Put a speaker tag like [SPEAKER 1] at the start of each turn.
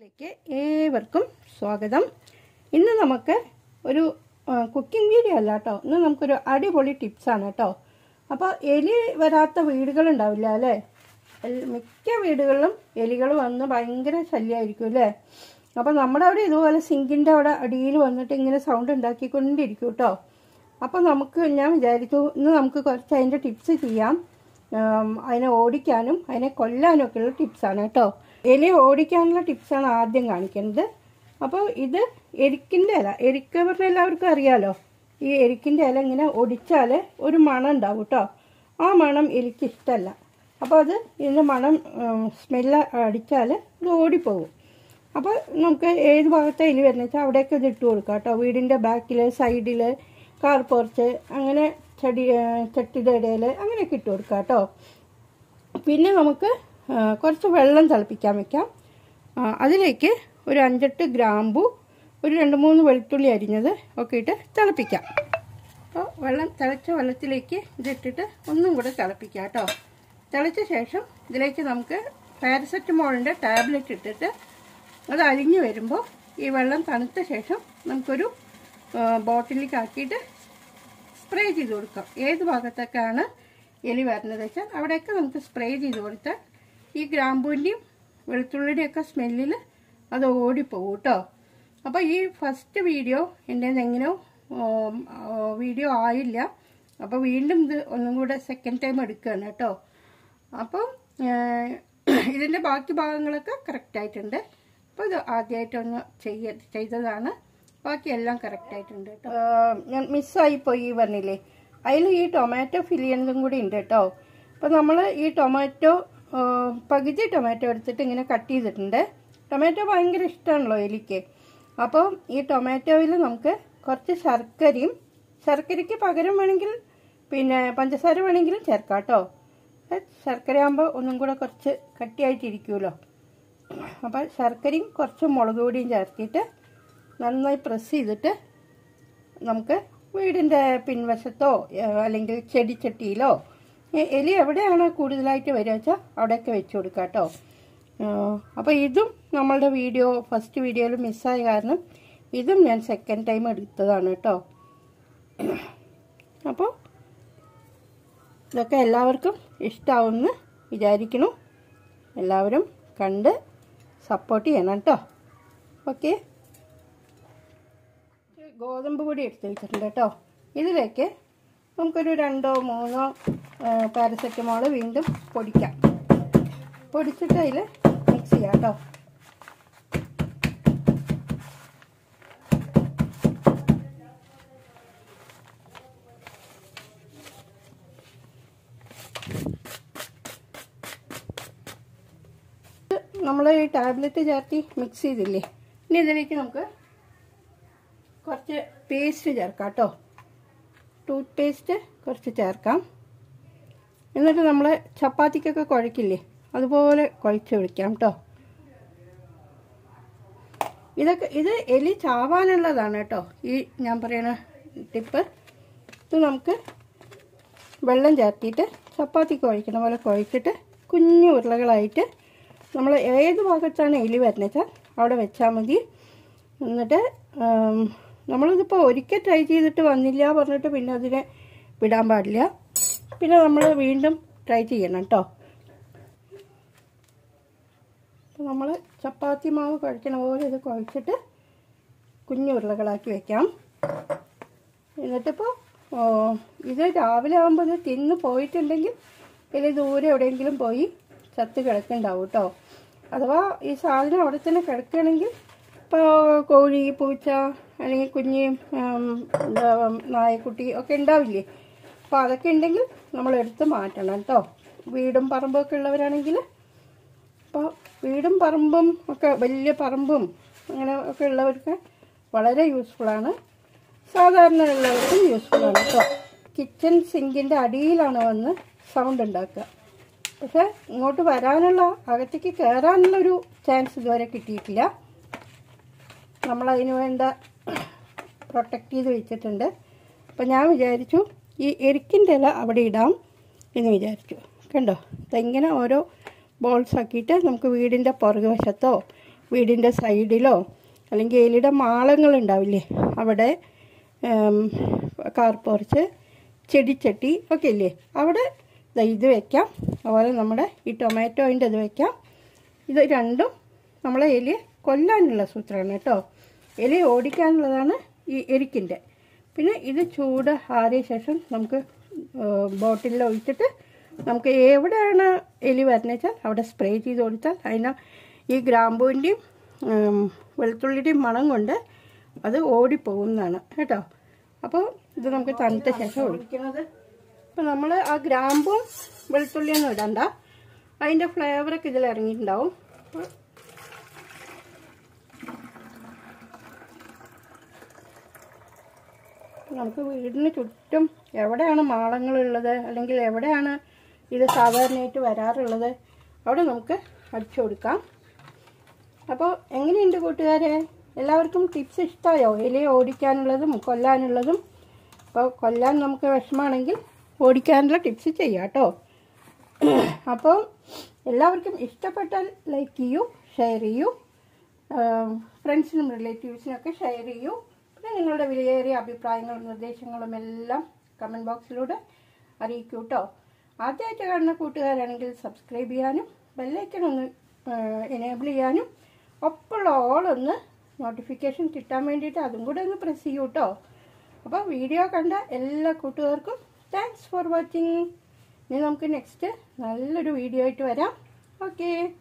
[SPEAKER 1] ചാനലിലേക്ക് ഏവർക്കും സ്വാഗതം ഇന്ന് നമുക്ക് ഒരു കുക്കിംഗ് വീഡിയോ അല്ല കേട്ടോ ഇന്ന് നമുക്കൊരു അടിപൊളി ടിപ്സാണ് കേട്ടോ അപ്പോൾ എലി വരാത്ത വീടുകളുണ്ടാവില്ല അല്ലേ എൽ- മിക്ക വീടുകളിലും എലികൾ വന്ന് ഭയങ്കര ശല്യമായിരിക്കും അല്ലേ അപ്പോൾ നമ്മുടെ അവിടെ ഇതുപോലെ സിങ്കിൻ്റെ അവിടെ അടിയിൽ വന്നിട്ട് ഇങ്ങനെ സൗണ്ട് ഉണ്ടാക്കിക്കൊണ്ടിരിക്കും കേട്ടോ അപ്പോൾ നമുക്ക് ഞാൻ വിചാരിച്ചു ഇന്ന് നമുക്ക് കുറച്ച് അതിൻ്റെ ടിപ്സ് ചെയ്യാം ഉം, അതിനെ ഓടിക്കാനും അതിനെ കൊല്ലാനും ഒക്കെയുള്ള ടിപ്സാണ് കേട്ടോ എലി ഓടിക്കാനുള്ള ടിപ്സാണ് ആദ്യം കാണിക്കുന്നത് അപ്പോൾ ഇത് എരിക്കിൻ്റെ ഇല എരിക്ക പറഞ്ഞാൽ എല്ലാവർക്കും അറിയാലോ ഈ എരിക്കിൻ്റെ ഇല ഇങ്ങനെ ഒടിച്ചാൽ ഒരു മണം ഉണ്ടാവും കേട്ടോ ആ മണം എലിക്ക് ഇഷ്ടമല്ല അപ്പോൾ അത് ഇതിൻ്റെ മണം സ്മെല്ല് അടിച്ചാൽ ഇത് ഓടിപ്പോകും അപ്പോൾ നമുക്ക് ഏത് ഭാഗത്തെ എലി വരുന്നത് വെച്ചാൽ അവിടെയൊക്കെ ഇത് ഇട്ട് കൊടുക്കാം കേട്ടോ വീടിൻ്റെ ബാക്കിൽ സൈഡിൽ കാർ പോർച്ച് അങ്ങനെ ചെടി ആ, ചട്ടിയുടെ ഇടയിൽ അങ്ങനെയൊക്കെ ഇട്ട് കൊടുക്കാം കേട്ടോ പിന്നെ നമുക്ക് ആ, കുറച്ച് വെള്ളം തിളപ്പിക്കാൻ വെക്കാം ആ, അതിലേക്ക് ഒരു അഞ്ചെട്ട് ഗ്രാമ്പു ഒരു രണ്ട് മൂന്ന് വെളുത്തുള്ളി അരിഞ്ഞത് ഒക്കെ ഇട്ട് തിളപ്പിക്കാം അപ്പോൾ വെള്ളം തിളച്ച വെള്ളത്തിലേക്ക് ഇതിട്ടിട്ട് ഒന്നും കൂടെ തിളപ്പിക്കാം കേട്ടോ തിളച്ച ശേഷം ഇതിലേക്ക് നമുക്ക് പാരസെറ്റമോളിൻ്റെ ടാബ്ലറ്റ് ഇട്ടിട്ട് അത് അലിഞ്ഞു വരുമ്പോൾ ഈ വെള്ളം തണുത്ത ശേഷം നമുക്കൊരു ബോട്ടിലേക്ക് ആക്കിയിട്ട് സ്പ്രേ ചെയ്ത് കൊടുക്കാം ഏത് ഭാഗത്തൊക്കെയാണ് എലി വരുന്നത് വെച്ചാൽ അവിടെയൊക്കെ നമുക്ക് സ്പ്രേ ചെയ്ത് കൊടുത്താൽ ഈ ഗ്രാമ്പൂൻ്റെയും വെളുത്തുള്ളിയുടെയൊക്കെ സ്മെല്ലിൽ അത് ഓടിപ്പോകും കേട്ടോ അപ്പോൾ ഈ ഫസ്റ്റ് വീഡിയോ എൻ്റെ എങ്ങനെയോ വീഡിയോ ആയില്ല അപ്പോൾ വീണ്ടും ഇത് ഒന്നും കൂടെ സെക്കൻഡ് ടൈം എടുക്കുകയാണ് കേട്ടോ അപ്പം ഇതിൻ്റെ ബാക്കി ഭാഗങ്ങളൊക്കെ കറക്റ്റായിട്ടുണ്ട് അപ്പോൾ ഇത് ആദ്യമായിട്ടൊന്ന് ചെയ്യ ചെയ്തതാണ് ബാക്കിയെല്ലാം കറക്റ്റായിട്ടുണ്ട് കേട്ടോ ഞാൻ മിസ്സായിപ്പോയി പറഞ്ഞില്ലേ അതിൽ ഈ ടൊമാറ്റോ ഫിൽ ചെയ്യുന്നതും കൂടി ഉണ്ട് കേട്ടോ അപ്പോൾ നമ്മൾ ഈ ടൊമാറ്റോ പകുതി ടൊമാറ്റോ എടുത്തിട്ട് ഇങ്ങനെ കട്ട് ചെയ്തിട്ടുണ്ട് ടൊമാറ്റോ ഭയങ്കര ഇഷ്ടമാണല്ലോ എലിക്ക് അപ്പോൾ ഈ ടൊമാറ്റോയിൽ നമുക്ക് കുറച്ച് ശർക്കരയും ശർക്കരയ്ക്ക് പകരം വേണമെങ്കിൽ പിന്നെ പഞ്ചസാര വേണമെങ്കിലും ചേർക്കാം കേട്ടോ ശർക്കര ആകുമ്പോൾ ഒന്നും കൂടെ കുറച്ച് കട്ടിയായിട്ടിരിക്കുമല്ലോ അപ്പോൾ ശർക്കരയും കുറച്ച് മുളക് പൊടിയും ചേർത്തിട്ട് നന്നായി പ്രസ് ചെയ്തിട്ട് നമുക്ക് വീടിൻ്റെ പിൻവശത്തോ ഏഹ്, അല്ലെങ്കിൽ ചെടിച്ചട്ടിയിലോ എ- എലി എവിടെയാണോ കൂടുതലായിട്ട് വരിക വെച്ചാൽ അവിടെയൊക്കെ വെച്ച് കൊടുക്കാം കേട്ടോ അപ്പോൾ ഇതും നമ്മളുടെ വീഡിയോ ഫസ്റ്റ് വീഡിയോയിൽ മിസ്സായ കാരണം ഇതും ഞാൻ സെക്കൻഡ് ടൈം എടുത്തതാണ് കേട്ടോ അപ്പോൾ ഇതൊക്കെ എല്ലാവർക്കും ഇഷ്ടമാവുമെന്ന് വിചാരിക്കുന്നു എല്ലാവരും കണ്ട് സപ്പോർട്ട് ചെയ്യണം കേട്ടോ ഓക്കെ ഗോതമ്പ് പൊടി എടുത്ത് വെച്ചിട്ടുണ്ട് കേട്ടോ ഇതിലേക്ക് നമുക്കൊരു രണ്ടോ മൂന്നോ പാരസെറ്റമോൾ വീണ്ടും പൊടിക്കാം പൊടിച്ചിട്ട് അതിൽ മിക്സ് ചെയ്യാം കേട്ടോ നമ്മൾ ഈ ടാബ്ലറ്റ് ചേർത്തി മിക്സ് ചെയ്തില്ലേ ഇനി ഇതിലേക്ക് നമുക്ക് കുറച്ച് പേസ്റ്റ് ചേർക്കാം കേട്ടോ ടൂത്ത് പേസ്റ്റ് കുറച്ച് ചേർക്കാം എന്നിട്ട് നമ്മൾ ചപ്പാത്തിക്കൊക്കെ കുഴക്കില്ലേ അതുപോലെ കുഴച്ച് വിളിക്കാം കേട്ടോ ഇതൊക്കെ ഇത് എലി ചാവാനുള്ളതാണ് കേട്ടോ ഈ ഞാൻ പറയുന്ന ടിപ്പ് ഇത് നമുക്ക് വെള്ളം ചേർത്തിയിട്ട് ചപ്പാത്തി കുഴക്കുന്ന പോലെ കുഴച്ചിട്ട് കുഞ്ഞു ഉരുളകളായിട്ട് നമ്മൾ ഏത് ഭാഗത്താണ് എലി വരുന്നത് വെച്ചാൽ അവിടെ വെച്ചാൽ മതി എന്നിട്ട് ആം, നമ്മളിതിപ്പോൾ ഒരിക്കൽ ട്രൈ ചെയ്തിട്ട് വന്നില്ല പറഞ്ഞിട്ട് പിന്നെ അതിനെ വിടാൻ പാടില്ല പിന്നെ നമ്മൾ വീണ്ടും ട്രൈ ചെയ്യണം കേട്ടോ അപ്പോൾ നമ്മൾ ചപ്പാത്തി മാവ് കുഴക്കണ പോലെ ഇത് കുഴച്ചിട്ട് കുഞ്ഞു ഉരുളകളാക്കി വെക്കാം എന്നിട്ടിപ്പോൾ ഇത് രാവിലെ ആകുമ്പോൾ ഇത് തിന്ന് പോയിട്ടുണ്ടെങ്കിൽ ഇതിൽ ദൂരെ എവിടെയെങ്കിലും പോയി ചത്ത് കിടക്കുന്നുണ്ടാവും കേട്ടോ അഥവാ ഈ സാധനം അവിടെ തന്നെ കിടക്കുകയാണെങ്കിൽ ഇപ്പോൾ കോഴി പൂച്ച അല്ലെങ്കിൽ കുഞ്ഞ് ഉം, എന്താ, നായക്കുട്ടി ഒക്കെ ഉണ്ടാവില്ലേ അപ്പോൾ അതൊക്കെ ഉണ്ടെങ്കിൽ നമ്മൾ എടുത്ത് മാറ്റണം കേട്ടോ വീടും പറമ്പൊക്കെ ഉള്ളവരാണെങ്കിൽ അപ്പോൾ വീടും പറമ്പും ഒക്കെ വലിയ പറമ്പും അങ്ങനെ ഒക്കെ ഉള്ളവർക്ക് വളരെ യൂസ്ഫുള്ളാണ് സാധാരണ ഉള്ളവർക്കും യൂസ്ഫുള്ളാണ് കേട്ടോ കിച്ചൺ സിങ്കിൻ്റെ അടിയിലാണ് വന്ന് സൗണ്ട് ഉണ്ടാക്കുക പക്ഷെ ഇങ്ങോട്ട് വരാനുള്ള അകത്തേക്ക് കയറാനുള്ള ഒരു ചാൻസ് ഇതുവരെ കിട്ടിയിട്ടില്ല നമ്മളതിന് വേണ്ട പ്രൊട്ടക്റ്റ് ചെയ്ത് വെച്ചിട്ടുണ്ട് അപ്പം ഞാൻ വിചാരിച്ചു ഈ എരിക്കിൻ്റെ ഇല അവിടെ ഇടാം എന്ന് വിചാരിച്ചു കണ്ടോ ഇതെങ്ങനെ ഓരോ ബോൾസ് ആക്കിയിട്ട് നമുക്ക് വീടിൻ്റെ പുറകു വശത്തോ വീടിൻ്റെ സൈഡിലോ അല്ലെങ്കിൽ എലിയുടെ മാളങ്ങളുണ്ടാവില്ലേ അവിടെ കാർ പോർച്ച് ചെടിച്ചട്ടി ഒക്കെ ഇല്ലേ അവിടെ ദാ ഇത് വെക്കാം അതുപോലെ നമ്മുടെ ഈ ടൊമാറ്റോൻ്റെ ഇത് വെക്കാം ഇത് രണ്ടും നമ്മളെ എലിയെ കൊല്ലാനുള്ള സൂത്രമാണ് കേട്ടോ എലി ഓടിക്കാനുള്ളതാണ് ഈ എരിക്കിൻ്റെ പിന്നെ ഇത് ചൂട് ആറിയ ശേഷം നമുക്ക് ബോട്ടിലിൽ ഒഴിച്ചിട്ട് നമുക്ക് എവിടെയാണ് എലി വരുന്നത് വെച്ചാൽ അവിടെ സ്പ്രേ ചെയ്ത് കൊടുത്താൽ അതിന് ഈ ഗ്രാമ്പൂവിൻ്റെയും വെളുത്തുള്ളിയുടെയും മണം കൊണ്ട് അത് ഓടിപ്പോകുന്നതാണ് കേട്ടോ അപ്പോൾ ഇത് നമുക്ക് തണുത്ത ശേഷം ഒഴിക്കുന്നത് അപ്പോൾ നമ്മൾ ആ ഗ്രാമ്പും വെളുത്തുള്ളിയൊന്നും ഇടണ്ട അതിൻ്റെ ഫ്ലേവറൊക്കെ ഇതിൽ ഇറങ്ങിയിട്ടുണ്ടാവും അപ്പോൾ നമുക്ക് വീടിന് ചുറ്റും എവിടെയാണ് മാളങ്ങളുള്ളത് അല്ലെങ്കിൽ എവിടെയാണ് ഇത് സാധാരണയായിട്ട് വരാറുള്ളത് അവിടെ നമുക്ക് അടിച്ചു കൊടുക്കാം അപ്പോൾ എങ്ങനെയുണ്ട് കൂട്ടുകാരെ എല്ലാവർക്കും ടിപ്സ് ഇഷ്ടമായോ എലിയെ ഓടിക്കാനുള്ളതും കൊല്ലാനുള്ളതും അപ്പോൾ കൊല്ലാൻ നമുക്ക് വിഷമാണെങ്കിൽ ഓടിക്കാനുള്ള ടിപ്സ് ചെയ്യാം കേട്ടോ അപ്പോൾ എല്ലാവർക്കും ഇഷ്ടപ്പെട്ടാൽ ലൈക്ക് ചെയ്യൂ ഷെയർ ചെയ്യൂ ഫ്രണ്ട്സിനും റിലേറ്റീവ്സിനൊക്കെ ഷെയർ ചെയ്യൂ പിന്നെ നിങ്ങളുടെ വിലയേറിയ അഭിപ്രായങ്ങളും നിർദ്ദേശങ്ങളും എല്ലാം കമൻറ്റ് ബോക്സിലൂടെ അറിയിക്കൂ കേട്ടോ ആദ്യമായിട്ട് കാണുന്ന കൂട്ടുകാരാണെങ്കിൽ സബ്സ്ക്രൈബ് ചെയ്യാനും ബെല്ലൈക്കൺ ഒന്ന് എനേബിൾ ചെയ്യാനും ഒപ്പമുള്ള ഓളൊന്ന് നോട്ടിഫിക്കേഷൻ കിട്ടാൻ വേണ്ടിയിട്ട് അതും കൂടെ ഒന്ന് പ്രസ് ചെയ്യൂ കേട്ടോ അപ്പോൾ വീഡിയോ കണ്ട എല്ലാ കൂട്ടുകാർക്കും താങ്ക്സ് ഫോർ വാച്ചിങ് ഇനി നമുക്ക് നെക്സ്റ്റ് നല്ലൊരു വീഡിയോ ആയിട്ട് വരാം ഓക്കേ